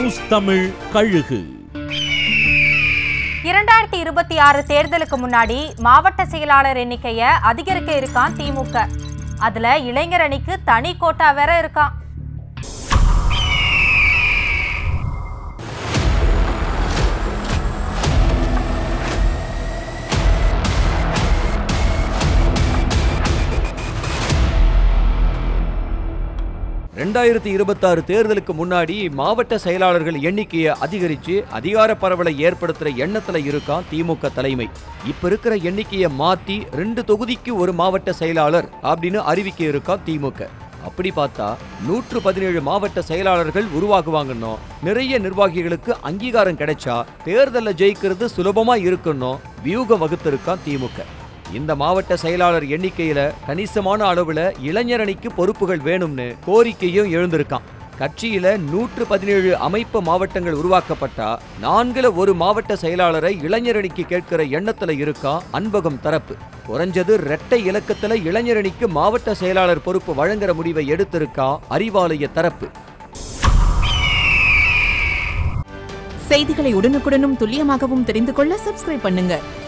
news Tamil கழுகு இரண்டாயிரத்தி இருபத்தி ஆறு தேர்தலுக்கு முன்னாடி மாவட்ட செயலாளர் எண்ணிக்கைய அதிகரிக்க இருக்கான் திமுக அதுல இளைஞர் அணிக்கு தனி கோட்டா வேற இருக்கான் ரெண்டாயிரத்தி இருபத்தாறு தேர்தலுக்கு முன்னாடி மாவட்ட செயலாளர்கள் எண்ணிக்கையை அதிகரிச்சு அதிகார பரவலை ஏற்படுத்துற எண்ணத்துல இருக்கான் திமுக தலைமை இப்ப இருக்கிற எண்ணிக்கையை மாத்தி ரெண்டு தொகுதிக்கு ஒரு மாவட்ட செயலாளர் அப்படின்னு அறிவிக்க இருக்கான் திமுக அப்படி பார்த்தா நூற்று பதினேழு மாவட்ட செயலாளர்கள் உருவாகுவாங்கன்னோ நிறைய நிர்வாகிகளுக்கு அங்கீகாரம் கிடைச்சா தேர்தல்ல ஜெயிக்கிறது சுலபமா இருக்குன்னோ வியூகம் வகுத்திருக்கான் திமுக இந்த மாவட்ட செயலாளர் எண்ணிக்கையில கணிசமான அளவுல இளைஞர் அணிக்கு பொறுப்புகள் வேணும்னு கோரிக்கையும் எழுந்திருக்கான் கட்சியில நூற்று பதினேழு அமைப்பு மாவட்டங்கள் உருவாக்கப்பட்டா நான்குல ஒரு மாவட்ட செயலாளரை இளைஞர் அணிக்கு கேட்கிற எண்ணத்துல இருக்கா அன்பகம் தரப்பு குறைஞ்சது இரட்டை இலக்கத்துல இளைஞர் அணிக்கு மாவட்ட செயலாளர் பொறுப்பு வழங்குற முடிவை எடுத்திருக்கா அறிவாலய தரப்பு செய்திகளை உடனுக்குடனும் துல்லியமாகவும் தெரிந்து கொள்ள சப்ஸ்கிரைப் பண்ணுங்க